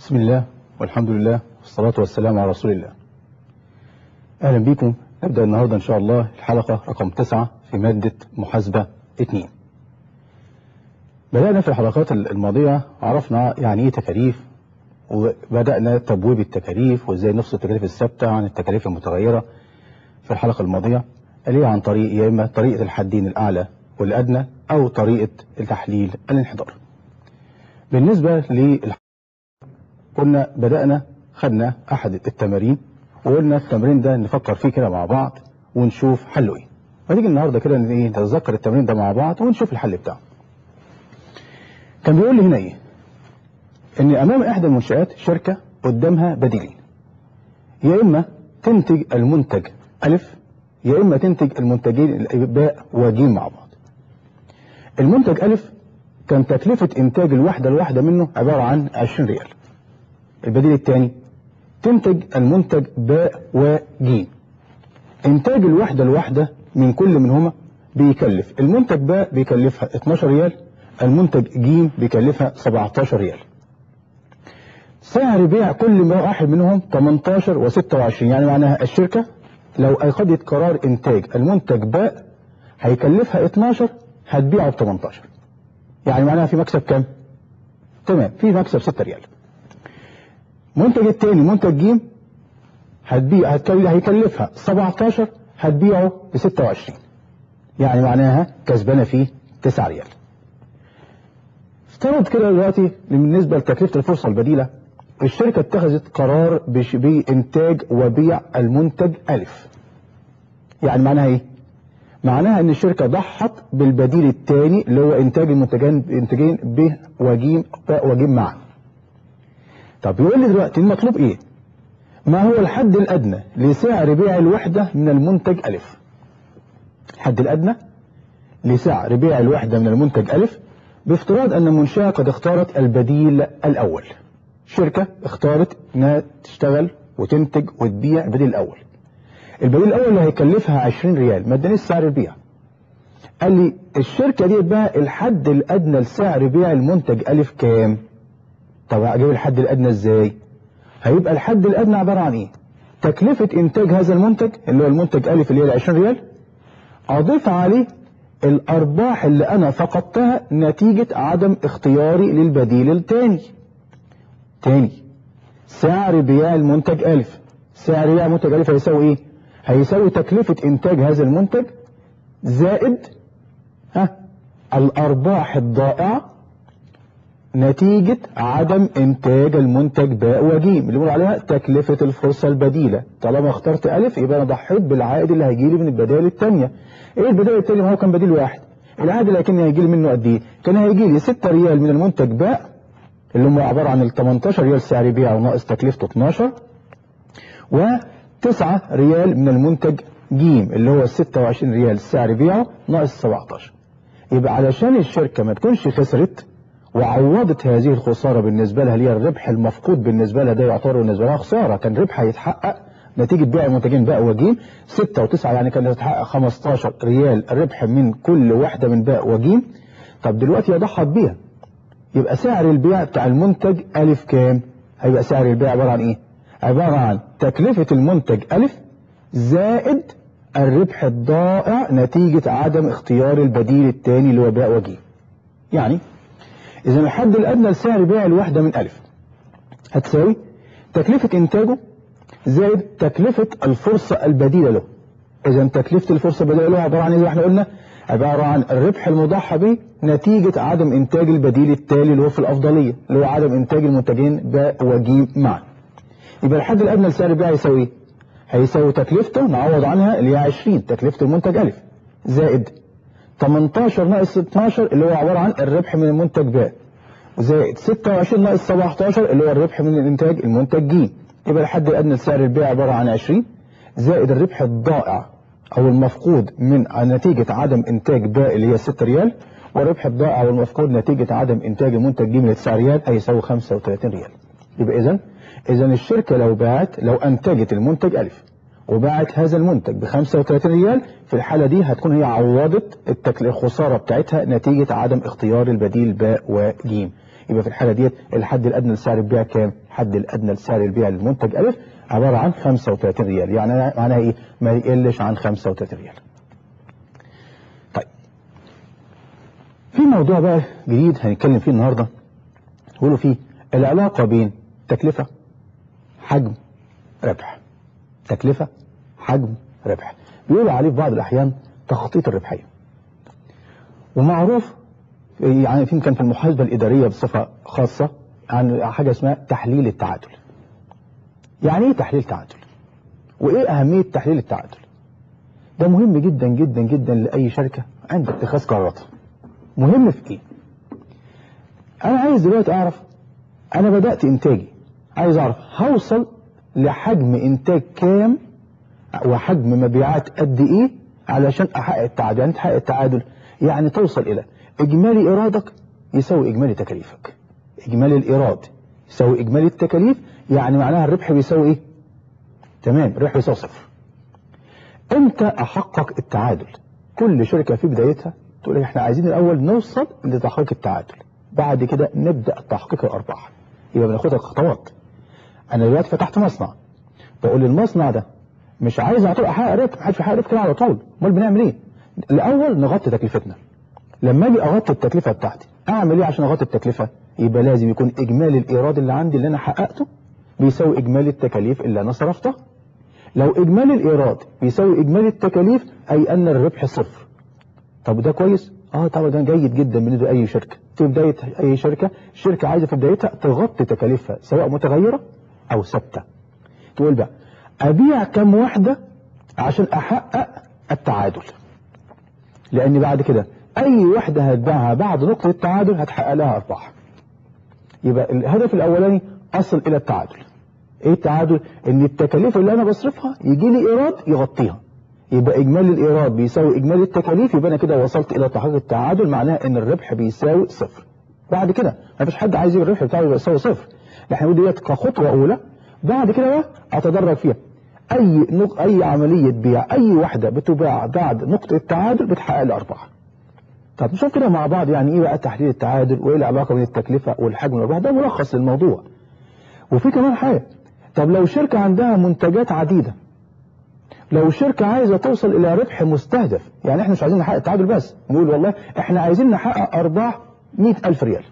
بسم الله والحمد لله والصلاة والسلام على رسول الله أهلا بكم نبدأ النهاردة إن شاء الله الحلقة رقم تسعة في مادة محاسبة اتنين بدأنا في الحلقات الماضية عرفنا يعني إيه تكاليف وبدأنا تبويب التكاليف وإزاي نفصل التكاليف الثابتة عن التكاليف المتغيرة في الحلقة الماضية اللي هي عن طريق يا إما طريقة الحدين الأعلى والأدنى أو طريقة التحليل الانحدار بالنسبة لل كنا بدأنا خدنا أحد التمارين وقلنا التمرين ده نفكر فيه كده مع بعض ونشوف حله إيه فتيجي النهاردة كده إيه نتذكر التمرين ده مع بعض ونشوف الحل بتاعه كان بيقول لي هنا إيه إن أمام إحدى المنشآت شركة قدامها بديلين يا إما تنتج المنتج ألف يا إما تنتج المنتجين باء وجيم مع بعض المنتج ألف كان تكلفة إنتاج الوحدة الواحدة منه عبارة عن 20 ريال البديل الثاني تنتج المنتج باء وجيم إنتاج الوحدة الواحدة من كل منهما بيكلف المنتج باء بيكلفها 12 ريال المنتج جيم بيكلفها 17 ريال سعر بيع كل واحد منهم 18 و26 يعني معناها الشركة لو أخذت قرار إنتاج المنتج باء هيكلفها 12 هتبيعه ب 18 يعني معناها في مكسب كام؟ تمام في مكسب 6 ريال منتج التاني منتج جيم هتبيع هيكلفها 17 هتبيعه ب 26 يعني معناها كسبانه فيه 9 ريال افترض كده دلوقتي بالنسبه لتكلفه الفرصه البديله الشركه اتخذت قرار بانتاج وبيع المنتج الف يعني معناها ايه معناها ان الشركه ضحت بالبديل الثاني اللي هو انتاج المنتجين انتاجين ب وجيم باء وجيم معا طب يقول لي دلوقتي المطلوب ايه ما هو الحد الادنى لسعر بيع الوحده من المنتج الف الحد الادنى لسعر بيع الوحده من المنتج الف بافتراض ان المنشاه قد اختارت البديل الاول شركه اختارت انها تشتغل وتنتج وتبيع البديل الاول البديل الاول اللي هيكلفها 20 ريال ما ادانيش سعر البيع قال لي الشركه دي بقى الحد الادنى لسعر بيع المنتج الف كام طب اجيب الحد الادنى ازاي هيبقى الحد الادنى عباره عن ايه تكلفه انتاج هذا المنتج اللي هو المنتج الف اللي هي ال 20 ريال اضيف عليه الارباح اللي انا فقدتها نتيجه عدم اختياري للبديل الثاني تاني سعر بيع المنتج الف سعر بيع المنتج الف هيساوي ايه هيساوي تكلفه انتاج هذا المنتج زائد ها الارباح الضائعه نتيجة عدم إنتاج المنتج باء وجيم اللي بيقول عليها تكلفة الفرصة البديلة طالما اخترت ألف يبقى أنا ضحيت بالعائد اللي هيجي لي من البدائل الثانية إيه البدائل الثانية ما هو كان بديل واحد العائد اللي كان هيجي لي منه قد إيه؟ كان هيجي لي 6 ريال من المنتج باء اللي هم عبارة عن ال 18 ريال سعر بيع وناقص تكلفته 12 و9 ريال من المنتج جيم اللي هو 26 ريال سعر بيعه ناقص 17 يبقى علشان الشركة ما تكونش خسرت وعوضت هذه الخسارة بالنسبة لها اللي هي الربح المفقود بالنسبة لها ده يعتبر بالنسبة لها خسارة كان ربح هيتحقق نتيجة بيع المنتجين باء وجيم 6 و9 يعني كان يتحقق 15 ريال ربح من كل واحدة من باء وجيم طب دلوقتي هي ضحت بيها يبقى سعر البيع بتاع المنتج ألف كام؟ هيبقى سعر البيع عبارة عن إيه؟ عبارة عن تكلفة المنتج ألف زائد الربح الضائع نتيجة عدم اختيار البديل الثاني اللي هو باء وجيم يعني إذا الحد الأدنى لسعر بيع الوحدة من ألف هتساوي تكلفة إنتاجه زائد تكلفة الفرصة البديلة له إذا تكلفة الفرصة البديلة له عبارة عن إيه زي ما إحنا قلنا عبارة عن الربح المضحى به نتيجة عدم إنتاج البديل التالي اللي هو في الأفضلية اللي هو عدم إنتاج المنتجين باء وجيم معا يبقى الحد الأدنى لسعر البيع يساوي إيه؟ هيساوي تكلفته نعوض عنها اللي هي 20 تكلفة المنتج ألف زائد 18 ناقص 12 اللي هو عبارة عن الربح من المنتج باء زائد 26 ناقص 17 اللي هو الربح من الانتاج المنتج ج يبقى الحد الادنى لسعر البيع عباره عن 20 زائد الربح الضائع او المفقود من نتيجه عدم انتاج باء اللي هي 6 ريال والربح الضائع او المفقود نتيجه عدم انتاج المنتج ج اللي 9 ريال هيساوي 35 ريال يبقى اذا اذا الشركه لو باعت لو انتجت المنتج الف وباعت هذا المنتج ب 35 ريال في الحالة دي هتكون هي عوضت التكل- الخسارة بتاعتها نتيجة عدم اختيار البديل باء وجيم يبقى في الحالة ديت الحد الأدنى لسعر البيع كام؟ الحد الادنى لسعر البيع للمنتج الف عباره عن 35 ريال يعني معناها ايه ما يقلش عن 35 ريال طيب في موضوع بقى جديد هنتكلم فيه النهارده يقولوا فيه العلاقه بين تكلفه حجم ربح تكلفه حجم ربح بيقولوا عليه في بعض الاحيان تخطيط الربحيه ومعروف يعني في كان في المحاسبه الاداريه بصفه خاصه عن حاجه اسمها تحليل التعادل يعني ايه تحليل تعادل وايه اهميه تحليل التعادل ده مهم جدا جدا جدا لاي شركه عند اتخاذ قراراتها مهم في ايه انا عايز دلوقتي اعرف انا بدات انتاجي عايز اعرف هوصل لحجم انتاج كام وحجم مبيعات قد ايه علشان احقق التعادل يعني تحقق التعادل يعني توصل الى اجمالي ايرادك يساوي اجمالي تكاليفك اجمالي الايراد يساوي اجمالي التكاليف يعني معناها الربح بيساوي ايه تمام الربح بيساوي صفر امتى احقق التعادل كل شركه في بدايتها تقول لك احنا عايزين الاول نوصل لتحقيق التعادل بعد كده نبدا تحقيق الارباح يبقى بناخدها خطوات انا دلوقتي فتحت مصنع بقول للمصنع ده مش عايز على طول احقق ربح محدش بيحقق ربح كده على طول امال بنعمل ايه الاول نغطي تكلفتنا لما اجي اغطي التكلفه بتاعتي اعمل ايه عشان اغطي التكلفه يبقى لازم يكون اجمالي الايراد اللي عندي اللي انا حققته بيساوي اجمالي التكاليف اللي انا صرفتها لو اجمالي الايراد بيساوي اجمالي التكاليف اي ان الربح صفر طب ده كويس اه طبعا ده جيد جدا بالنسبه لاي شركه في بدايه اي شركه الشركه عايزه في بدايتها تغطي تكاليفها سواء متغيره او ثابته تقول بقى ابيع كم وحده عشان احقق التعادل لان بعد كده اي وحده هتباعها بعد نقطه التعادل هتحقق لها ارباح يبقى الهدف الاولاني اصل الى التعادل ايه التعادل ان التكاليف اللي انا بصرفها يجي لي ايراد يغطيها يبقى اجمالي الايراد بيساوي اجمالي التكاليف يبقى انا كده وصلت الى تحقيق التعادل معناها ان الربح بيساوي صفر بعد كده ما فيش حد عايز يبقى الربح بتاعه يساوي صفر احنا بنقول ديت كخطوه اولى بعد كده بقى اتدرج فيها اي نق... اي عمليه بيع اي وحده بتباع بعد نقطه التعادل بتحقق لي ارباح طب نشوف كده مع بعض يعني ايه بقى تحليل التعادل وايه العلاقه بين التكلفه والحجم والارباح ده ملخص للموضوع وفي كمان حاجه طب لو شركه عندها منتجات عديده لو شركة عايزة توصل إلى ربح مستهدف يعني إحنا مش عايزين نحقق التعادل بس نقول والله إحنا عايزين نحقق أرباح مئة ألف ريال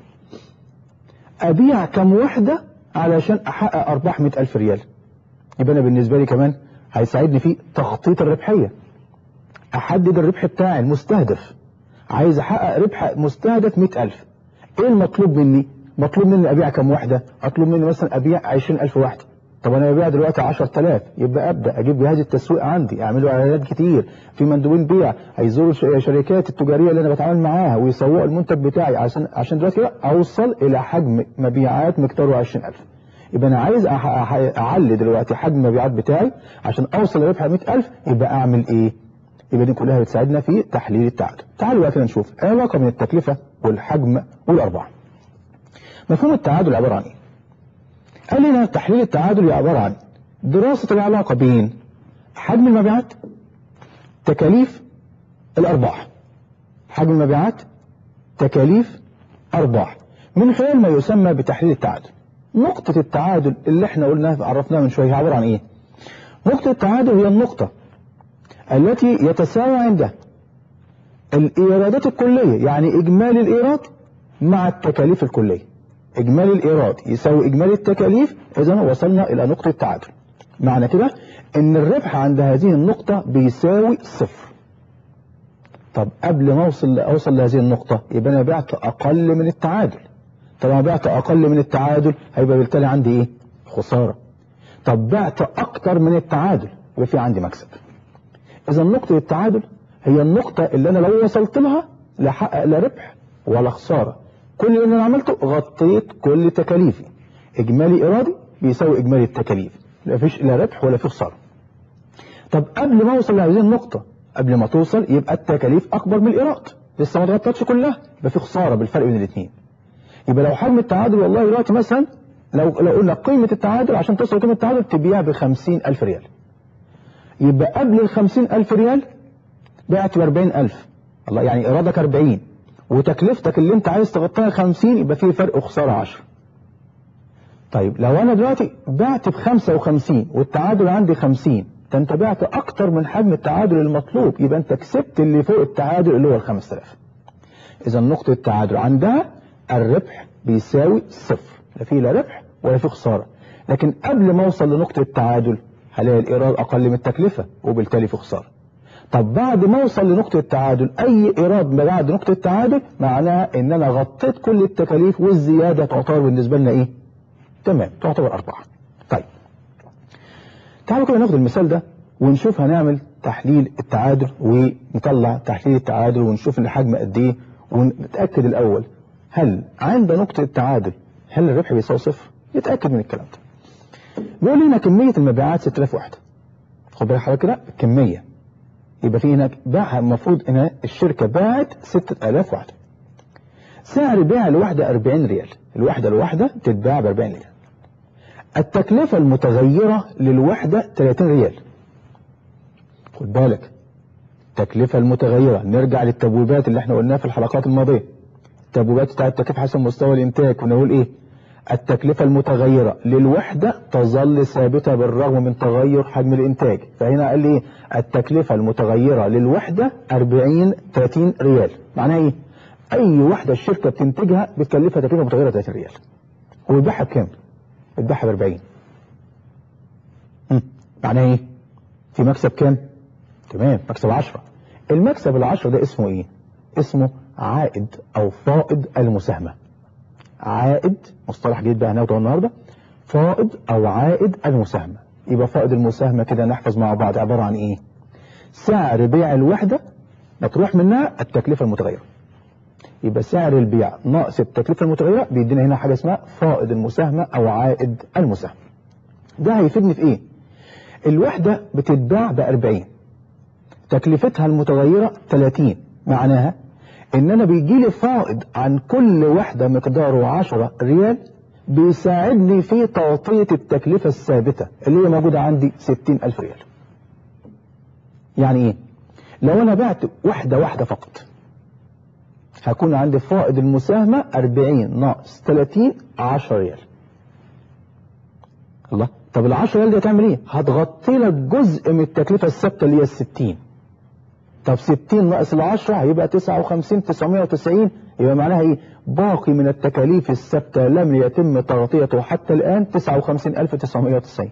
أبيع كم وحدة علشان أحقق أرباح مئة ألف ريال يبقى أنا بالنسبة لي كمان هيساعدني في تخطيط الربحية أحدد الربح بتاعي المستهدف عايز أحقق ربح مستهدف مئة ألف إيه المطلوب مني مطلوب مني أبيع كم وحدة أطلب مني مثلا أبيع عشرين ألف وحدة طب انا ببيع دلوقتي 10000 يبقى ابدا اجيب جهاز التسويق عندي اعملوا اعلانات كتير في مندوبين بيع هيزوروا الشركات التجاريه اللي انا بتعامل معاها ويسوقوا المنتج بتاعي عشان عشان دلوقتي كده اوصل الى حجم مبيعات مقداره 20000 يبقى انا عايز اعلي دلوقتي حجم المبيعات بتاعي عشان اوصل لربح 100000 يبقى اعمل ايه؟ يبقى دي كلها بتساعدنا في تحليل التعادل. تعالوا بقى كده نشوف ايه العلاقه بين التكلفه والحجم والارباح. مفهوم التعادل عباره عن ايه؟ قال لنا تحليل التعادل عبارة عن دراسة العلاقة بين حجم المبيعات تكاليف الأرباح حجم المبيعات تكاليف أرباح من خلال ما يسمى بتحليل التعادل نقطة التعادل اللي احنا قلناها عرفناها من شوية عبارة عن ايه نقطة التعادل هي النقطة التي يتساوى عندها الإيرادات الكلية يعني إجمالي الإيراد مع التكاليف الكلية إجمالي الإيراد يساوي إجمالي التكاليف إذا وصلنا إلى نقطة التعادل معنى كده إن الربح عند هذه النقطة بيساوي صفر طب قبل ما أوصل أوصل لهذه النقطة يبقى أنا بعت أقل من التعادل طب أنا بعت أقل من التعادل هيبقى بالتالي عندي إيه؟ خسارة طب بعت أكتر من التعادل يبقى في عندي مكسب إذا نقطة التعادل هي النقطة اللي أنا لو وصلت لها لا حقق لا ربح ولا خسارة كل اللي انا عملته غطيت كل تكاليفي اجمالي ارادي بيساوي اجمالي التكاليف لا فيش لا ربح ولا في خساره طب قبل ما اوصل لهذه النقطه قبل ما توصل يبقى التكاليف اكبر من الايراد لسه ما اتغطتش كلها يبقى في خساره بالفرق بين الاثنين يبقى لو حجم التعادل والله دلوقتي مثلا لو لو قلنا قيمه التعادل عشان توصل لقيمه التعادل تبيع ب 50000 ريال يبقى قبل ال 50000 ريال بعت ب 40000 الله يعني ايرادك 40 وتكلفتك اللي انت عايز تغطيها 50 يبقى في فرق خساره 10 طيب لو انا دلوقتي بعت ب 55 والتعادل عندي 50 ده انت بعت اكتر من حجم التعادل المطلوب يبقى انت كسبت اللي فوق التعادل اللي هو ال 5000 اذا نقطة التعادل عندها الربح بيساوي صفر لا في لا ربح ولا في خسارة لكن قبل ما اوصل لنقطة التعادل هلاقي الايراد اقل من التكلفة وبالتالي في خسارة طب بعد ما اوصل لنقطة التعادل اي ايراد ما بعد نقطة التعادل معناها ان انا غطيت كل التكاليف والزيادة تعتبر بالنسبة لنا ايه تمام تعتبر ارباح طيب تعالوا كده ناخد المثال ده ونشوف هنعمل تحليل التعادل ونطلع تحليل التعادل ونشوف الحجم قد ايه ونتاكد الاول هل عند نقطه التعادل هل الربح بيساوي صفر يتاكد من الكلام ده بيقول لنا كميه المبيعات 6000 وحده خد بالك حضرتك كده كميه يبقى في هناك باع المفروض ان الشركه باعت 6000 وحده سعر بيع الوحده 40 ريال الوحده الواحده تتباع ب 40 ريال التكلفة المتغيرة للوحدة 30 ريال خد بالك التكلفة المتغيرة نرجع للتبويبات اللي احنا قلناها في الحلقات الماضية التبويبات بتاعت التكلفة حسب مستوى الانتاج كنا نقول ايه التكلفة المتغيرة للوحدة تظل ثابتة بالرغم من تغير حجم الانتاج فهنا قال لي ايه التكلفة المتغيرة للوحدة 40 30 ريال معناها ايه اي وحدة الشركة بتنتجها بتكلفها تكلفة متغيرة 30 ريال ويبيعها بكام اتباعها ب 40 معناه ايه؟ في مكسب كام؟ تمام مكسب 10 المكسب ال 10 ده اسمه ايه؟ اسمه عائد او فائض المساهمه عائد مصطلح جديد بقى هناخده النهارده فائض او عائد المساهمه يبقى فائض المساهمه كده نحفظ مع بعض عباره عن ايه؟ سعر بيع الوحده مطروح منها التكلفه المتغيره يبقى سعر البيع ناقص التكلفة المتغيرة بيدينا هنا حاجة اسمها فائض المساهمة أو عائد المساهمة ده هيفيدني في إيه؟ الوحدة بتتباع ب 40 تكلفتها المتغيرة 30 معناها إن أنا بيجي لي فائض عن كل وحدة مقداره 10 ريال بيساعدني في تغطية التكلفة الثابتة اللي هي موجودة عندي 60 ألف ريال يعني إيه؟ لو أنا بعت وحدة واحدة فقط هكون عندي فائض المساهمة 40 ناقص 30 10 ريال الله طب ال 10 ريال دي هتعمل ايه؟ هتغطي لك جزء من التكلفة الثابتة اللي هي ال 60 طب 60 ناقص ال 10 هيبقى 59 990 يبقى معناها ايه؟ باقي من التكاليف الثابتة لم يتم تغطيته حتى الآن 59990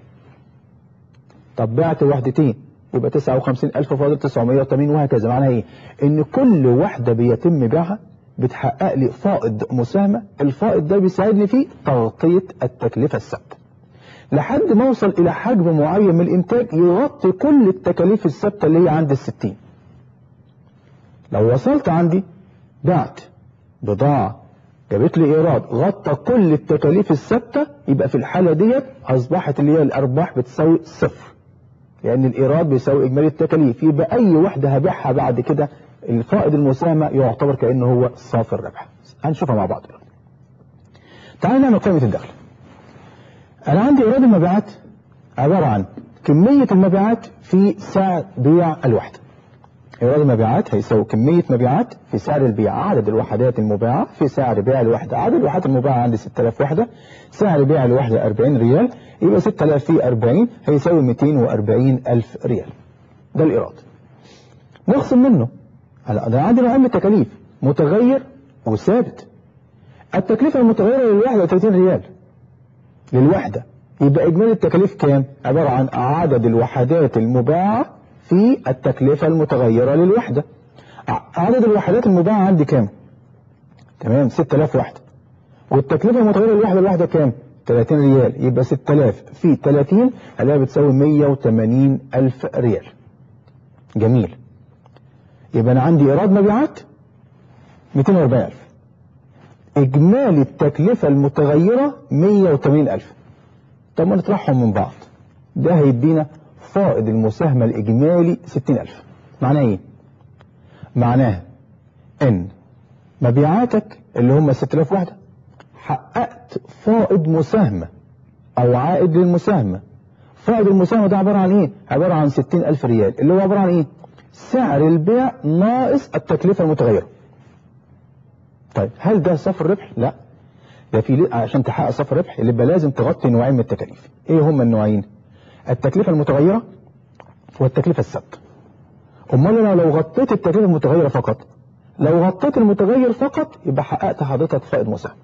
طب بعت وحدتين يبقى 59000 فاضل 980 وهكذا معناها ايه ان كل وحده بيتم بيعها بتحقق لي فائض مساهمه الفائض ده بيساعدني في تغطيه التكلفه الثابته لحد ما اوصل الى حجم معين من الانتاج يغطي كل التكاليف الثابته اللي هي عند ال 60 لو وصلت عندي بعت بضاعه جابت لي ايراد غطى كل التكاليف الثابته يبقى في الحاله ديت اصبحت اللي هي الارباح بتساوي صفر لأن الإيراد بيساوي إجمالي التكاليف يبقى أي وحدة هبيعها بعد كده الفائض المساهمة يعتبر كأنه هو صافي الربح هنشوفها مع بعض دلوقتي تعالى نعمل قائمة الدخل أنا عندي إيراد المبيعات عبارة عن كمية المبيعات في سعر بيع الوحدة إيراد المبيعات هيساوي كمية مبيعات في سعر البيع عدد الوحدات المباعة في سعر بيع الوحدة عدد الوحدات المباعة عندي 6000 وحدة سعر بيع الوحدة 40 ريال يبقى 6000 في 40 هيساوي 240 ألف ريال ده الإيراد نخصم منه هلا ده عندي نوعين من التكاليف متغير وثابت التكلفة المتغيرة للوحدة 30 ريال للوحدة يبقى إجمالي التكاليف كام؟ عبارة عن عدد الوحدات المباعة في التكلفة المتغيرة للوحدة عدد الوحدات المباعة عندي كام؟ تمام 6000 وحدة والتكلفة المتغيرة للوحدة الواحدة كام؟ 30 ريال يبقى 6000 في 30 هلاقيها بتساوي 180 ألف ريال جميل يبقى أنا عندي إيراد مبيعات 240 ألف إجمالي التكلفة المتغيرة 180 ألف طب ما نطرحهم من بعض ده هيدينا فائض المساهمة الإجمالي 60 ألف معناه إيه؟ معناه إن مبيعاتك اللي هم 6000 وحدة حققت فائض مساهمة او عائد للمساهمة فائض المساهمة ده عبارة عن ايه عبارة عن ستين الف ريال اللي هو عبارة عن ايه سعر البيع ناقص التكلفة المتغيرة طيب هل ده صافي الربح لا ده في عشان تحقق صافي ربح اللي يبقى لازم تغطي نوعين من التكاليف ايه هما النوعين التكلفة المتغيرة والتكلفة الثابتة امال انا لو غطيت التكلفة المتغيرة فقط لو غطيت المتغير فقط يبقى حققت حضرتك فائض مساهم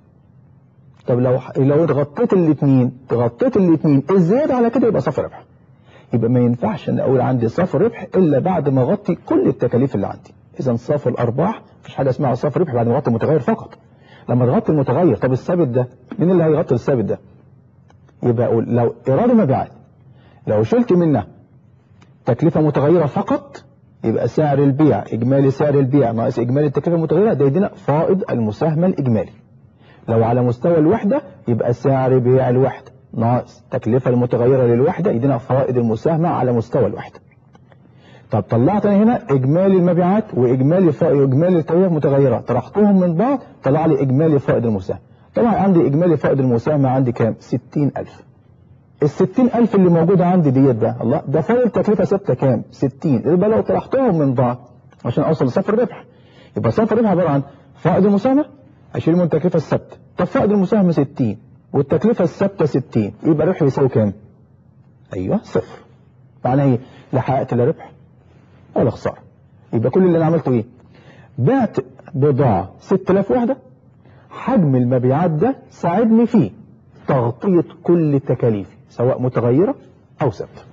طب لو لو غطيت الاثنين غطيت الاثنين الزيادة على كده يبقى صافي ربح يبقى ما ينفعش ان اقول عندي صافي ربح الا بعد ما اغطي كل التكاليف اللي عندي اذا صافي الارباح مفيش حاجه اسمها صافي ربح بعد ما اغطي المتغير فقط لما تغطي المتغير طب الثابت ده مين اللي هيغطي الثابت ده يبقى اقول لو ايراد مبيعات لو شلت منها تكلفه متغيره فقط يبقى سعر البيع اجمالي سعر البيع ناقص اجمالي التكلفه المتغيره ده يدينا فائض المساهمه الاجمالي لو على مستوى الوحده يبقى سعر بيع الوحده ناقص تكلفة المتغيرة للوحدة يدينا فوائد المساهمة على مستوى الوحدة طب طلعت انا هنا اجمالي المبيعات واجمالي فائد واجمالي التكلفة المتغيرة طرحتهم من بعض طلع لي اجمالي فائد المساهمة طبعا عندي اجمالي فائد المساهمة عندي كام 60000 ال 60000 اللي موجودة عندي ديت بقى الله ده فائد تكلفة ثابتة كام 60 يبقى لو طرحتهم من بعض عشان اوصل لصفر الربح يبقى صفر الربح عبارة عن فائد المساهمة اشيل من التكلفة الثابتة طب فائد المساهمة 60 والتكلفة الثابتة 60 يبقى الربح يساوي كام؟ ايوه صفر معناه ايه؟ لا حققت لا ربح ولا خسارة يبقى كل اللي انا عملته ايه؟ بعت بضاعة 6000 وحدة حجم المبيعات ده ساعدني في تغطية كل تكاليفي سواء متغيرة او ثابتة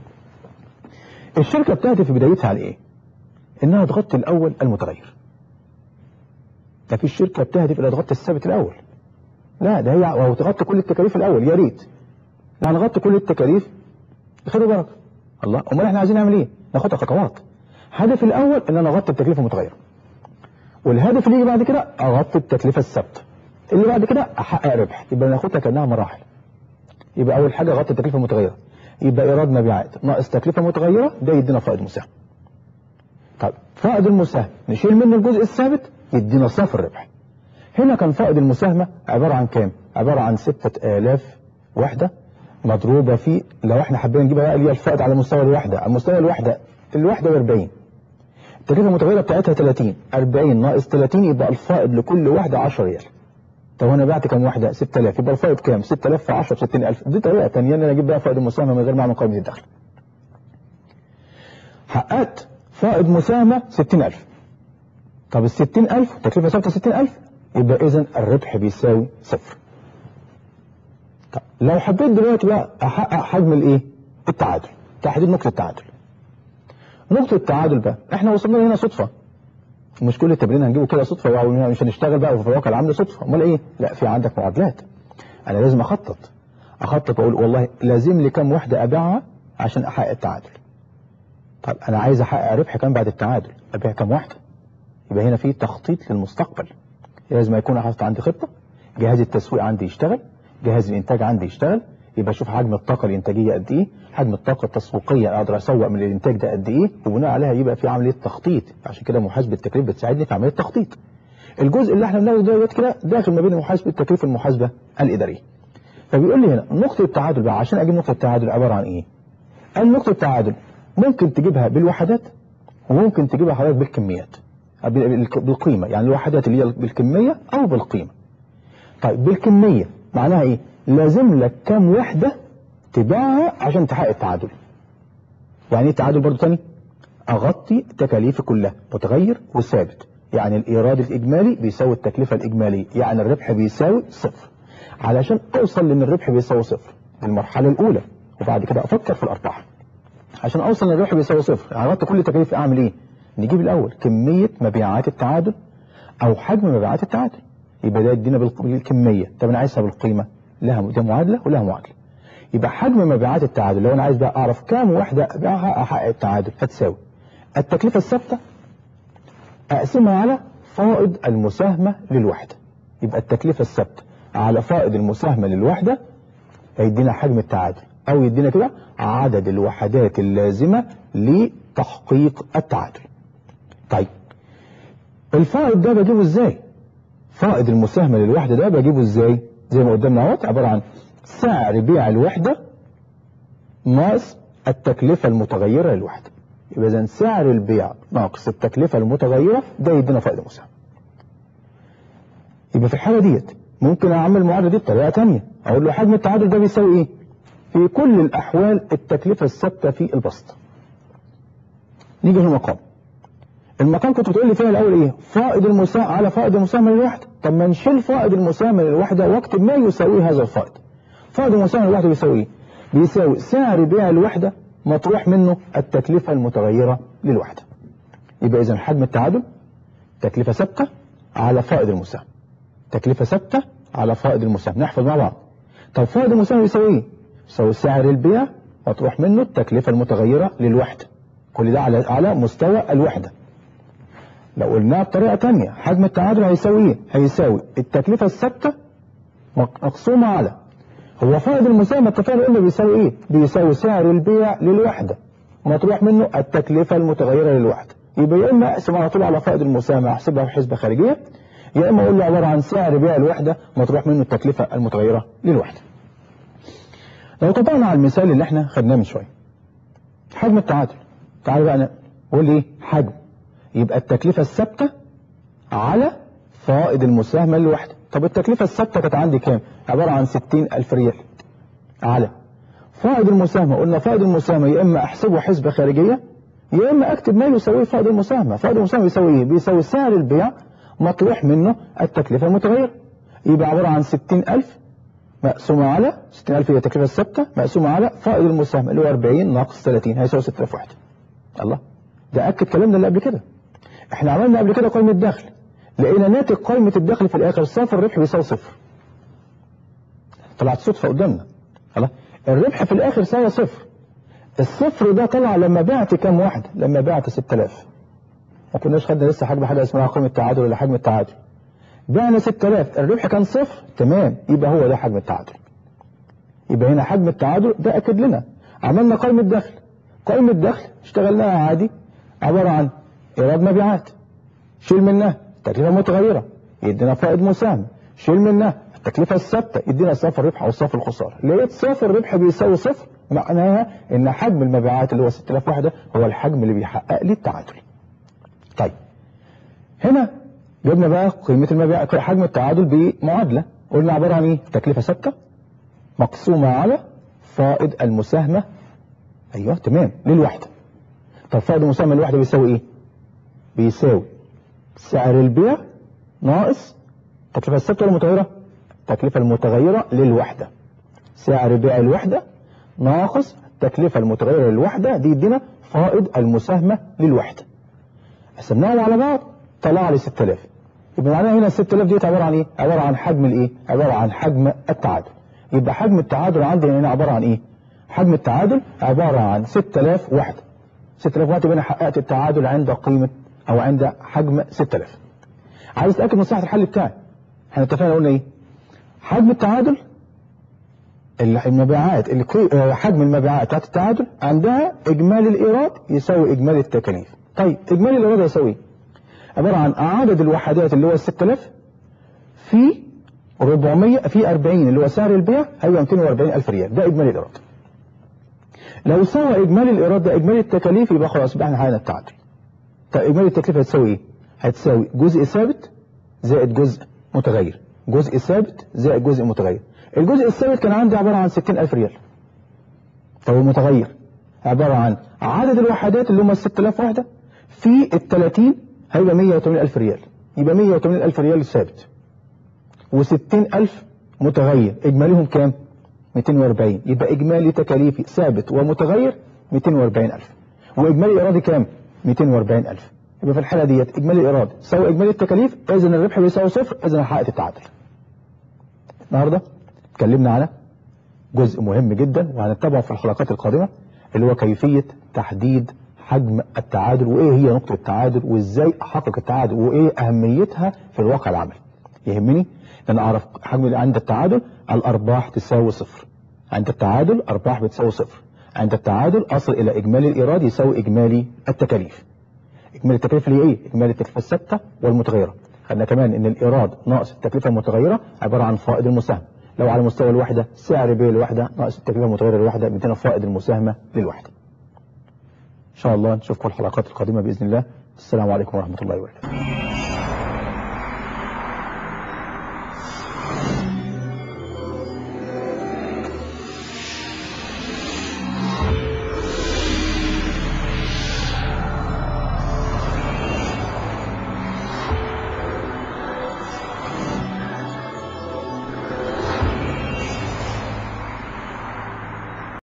الشركة بتهدف في بدايتها على ايه؟ انها تغطي الاول المتغير ده في شركة بتهدف الى تغطي الثابت الاول لا ده هي وهو تغطي كل التكاليف الاول يا ريت لا نغطي كل التكاليف خدوا بركه الله امال احنا عايزين نعمل ايه ناخدها خطوات هدف الاول ان انا اغطي التكلفه المتغيره والهدف اللي يجي بعد كده اغطي التكلفه الثابته اللي بعد كده احقق ربح يبقى ناخدها كانها مراحل يبقى اول حاجه اغطي التكلفه المتغيره يبقى ايراد مبيعات ناقص تكلفه متغيره ده يدينا فائض مساهم طيب فائض المساهم نشيل منه الجزء الثابت يدينا صافي الربح هنا كان فائض المساهمة عبارة عن كام عبارة عن ستة آلاف وحدة مضروبة في لو احنا حابين نجيبها بقى اللي هي الفائض على مستوى الوحدة على مستوى الوحدة الوحدة ب 40 التكلفة المتغيرة بتاعتها 30 40 ناقص 30 يبقى الفائض لكل وحدة 10 ريال طب انا بعت كام وحدة 6000 يبقى الفائض كام 6000 في 10 ب 60000 دي طريقة ثانية ان انا اجيب بقى فائض المساهمة من غير ما اعمل قائمة الدخل حققت فائض مساهمة 60000 طب ال 60000 تكلفة ثابتة 60000 يبقى اذا الربح بيساوي صفر طب لو حبيت دلوقتي بقى احقق حجم الايه التعادل تحديد نقطة التعادل نقطة التعادل بقى احنا وصلنا هنا صدفة مش كل التمرين هنجيبه كده صدفة مش هنشتغل بقى في الواقع العام ده صدفة امال ايه لا في عندك معادلات انا لازم اخطط اخطط واقول والله لازم لي كام وحدة ابيعها عشان احقق التعادل طب انا عايز احقق ربح كام بعد التعادل ابيع كام وحدة يبقى هنا في تخطيط للمستقبل لازم يكون حاطط عندي خطة جهاز التسويق عندي يشتغل جهاز الانتاج عندي يشتغل يبقى اشوف حجم الطاقة الانتاجية قد ايه حجم الطاقة التسويقية اقدر اسوق من الانتاج ده قد ايه وبناء عليها يبقى في عملية تخطيط عشان كده محاسبة التكليف بتساعدني في عملية تخطيط الجزء اللي احنا بناخده دلوقتي كده داخل ما بين محاسبة التكليف والمحاسبة الإدارية فبيقول لي هنا نقطة التعادل بقى عشان اجيب نقطة التعادل عبارة عن ايه قال نقطة التعادل ممكن تجيبها بالوحدات وممكن تجيبها حضرتك بالكميات بالقيمة يعني الوحدات اللي هي بالكمية أو بالقيمة طيب بالكمية معناها إيه لازم لك كم وحدة تباعها عشان تحقق التعادل يعني ايه التعادل برضو تاني أغطي تكاليفي كلها متغير وثابت يعني الإيراد الإجمالي بيساوي التكلفة الإجمالية يعني الربح بيساوي صفر علشان أوصل لأن الربح بيساوي صفر المرحلة الأولى وبعد كده أفكر في الأرباح عشان أوصل لأن الربح بيساوي صفر أغطي كل تكاليفي أعمل إيه نجيب الأول كمية مبيعات التعادل أو حجم مبيعات التعادل يبقى ده يدينا بالكمية طب أنا عايزها بالقيمة لها ده معادلة ولها معادلة يبقى حجم مبيعات التعادل لو أنا عايز بقى أعرف كام وحدة أبيعها أحقق التعادل هتساوي التكلفة الثابتة أقسمها على فائض المساهمة للوحدة يبقى التكلفة الثابتة على فائض المساهمة للوحدة هيدينا حجم التعادل أو يدينا كده عدد الوحدات اللازمة لتحقيق التعادل طيب الفائض ده بجيبه ازاي فائض المساهمة للوحدة ده بجيبه ازاي زي ما قدامنا اهوت عبارة عن سعر بيع الوحدة ناقص التكلفة المتغيرة للوحدة يبقى اذا سعر البيع ناقص التكلفة المتغيرة ده يدينا فائض مساهمة يبقى في الحالة ديت ممكن اعمل المعادله دي بطريقه ثانيه اقول له حجم التعادل ده بيساوي ايه في كل الاحوال التكلفه الثابته في البسط نيجي للمقام المقام كنت بتقول لي فيها الاول ايه فائض المساهمه على فائض المساهمه للوحده طب ما نشيل فائض المساهمه للوحده واكتب ما يساويه هذا الفائض فائض المساهمه للوحده بيساوي ايه بيساوي سعر بيع الوحده مطروح منه التكلفه المتغيره للوحده يبقى اذا حجم التعادل تكلفه ثابته على فائض المساهمه تكلفه ثابته على فائض المساهمه نحفظ مع بعض طب فائض المساهمه بيساوي ايه يساوي سعر البيع مطروح منه التكلفه المتغيره للوحده كل ده على على مستوى الوحده لو قلناها بطريقه ثانيه حجم التعادل هيساوي ايه هيساوي التكلفه الثابته مقسومه على هو فائض المساهمه اتفقنا قلنا بيساوي ايه بيساوي سعر البيع للوحده مطروح منه التكلفه المتغيره للوحده يبقى يا اما اقسم على طول على فائض المساهمه احسبها في حسبه خارجيه يا اما اقول له عباره عن سعر بيع الوحده مطروح منه التكلفه المتغيره للوحده لو طبقنا على المثال اللي احنا خدناه من شويه حجم التعادل تعالوا بقى نقول ايه حجم يبقى التكلفه الثابته على فائض المساهمه للوحده طب التكلفه الثابته كانت عندي كام عباره عن 60000 ريال على فائض المساهمه قلنا فائض المساهمه يا اما احسبه حسبه خارجيه يا اما اكتب ما يساوي فائض المساهمه فائض المساهمه بيساوي ايه بيساوي سعر البيع مطروح منه التكلفه المتغيره يبقى عباره عن 60000 مقسومه على 60000 هي التكلفه الثابته مقسومه على فائض المساهمه اللي هو 40 ناقص 30 هيساوي 6000 وحده الله ده اكد كلامنا اللي قبل كده احنا عملنا قبل كده قائمه دخل لقينا ناتج قائمه الدخل في الاخر صافي الربح بيساوي صفر طلعت صدفه قدامنا خلاص الربح في الاخر ساوى صفر الصفر ده طلع لما بعت كام واحده لما بعت 6000 ما كناش خدنا لسه حجم حاجه اسمها قيمه التعادل ولا حجم التعادل بعنا 6000 الربح كان صفر تمام يبقى هو ده حجم التعادل يبقى هنا حجم التعادل ده اكد لنا عملنا قائمه دخل قائمه دخل اشتغلناها عادي عباره عن ايراد مبيعات شيل منها تكلفه متغيره يدينا فائض مساهم شيل منها التكلفه الثابته يدينا صافي الربح او صافي الخساره لقيت صافي الربح بيساوي صفر معناها ان حجم المبيعات اللي هو 6000 وحده هو الحجم اللي بيحقق لي التعادل طيب هنا جبنا بقى قيمه المبيعات حجم التعادل بمعادله قلنا عباره عن ايه تكلفه ثابته مقسومه على فائض المساهمه ايوه تمام للوحده طب فائض المساهمه للوحده بيساوي ايه بيساوي سعر البيع ناقص التكلفه الثابته ولا المتغيره التكلفه المتغيره للوحده سعر بيع الوحده ناقص التكلفه المتغيره للوحده دي يدينا فائض المساهمه للوحده قسمناهم على بعض طلع لي 6000 يبقى معناها هنا ال 6000 ديت عباره عن ايه؟ عباره عن حجم الايه؟ عباره عن حجم التعادل يبقى حجم التعادل عندي هنا عباره عن ايه؟ حجم التعادل عباره عن 6000 وحده 6000 وحده يبقى انا حققت التعادل عند قيمه او عند حجم 6000 عايز اتاكد من صحه الحل بتاعي احنا اتفقنا قلنا ايه؟ حجم التعادل المبيعات اللي حجم المبيعات بتاعت التعادل عندها اجمالي الايراد يساوي اجمالي التكاليف طيب اجمالي الايراد يساوي عباره عن عدد الوحدات اللي هو 6000 في 400 في 40 اللي هو سعر البيع هيبقى 240 الف ريال ده اجمالي الايراد لو سوى اجمالي الايراد ده اجمالي التكاليف يبقى خلاص بقى احنا حققنا التعادل طيب اجمالي التكلفه هتساوي ايه هتساوي جزء ثابت زائد جزء متغير جزء ثابت زائد جزء متغير الجزء الثابت كان عندي عباره عن 60000 ريال طب المتغير عباره عن عدد الوحدات اللي هم ال 6000 وحده في ال 30 هيبقى 180000 ريال يبقى 180000 ريال ثابت و60000 متغير اجماليهم كام 240 يبقى اجمالي تكاليفي ثابت ومتغير 240000 واجمالي ايرادي كام 240000 يبقى في الحاله ديت اجمالي الايراد يساوي اجمالي التكاليف اذا الربح بيساوي صفر اذا حققت التعادل النهارده اتكلمنا على جزء مهم جدا وهنتبعه في الحلقات القادمه اللي هو كيفيه تحديد حجم التعادل وايه هي نقطه التعادل وازاي احقق التعادل وايه اهميتها في الواقع العملي يهمني ان اعرف حجم عند التعادل الارباح تساوي صفر عند التعادل ارباح بتساوي صفر عند التعادل اصل الى اجمالي الايراد يساوي اجمالي التكاليف اجمالي التكاليف اللي هي ايه اجمالي التكلفه الثابته والمتغيره خدنا كمان ان الايراد ناقص التكلفه المتغيره عباره عن فائض المساهمه لو على مستوى الوحده سعر بيع الوحده ناقص التكلفه المتغيره للوحده بيدينا فائض المساهمه للوحده ان شاء الله نشوفكم الحلقات القادمه باذن الله السلام عليكم ورحمه الله وبركاته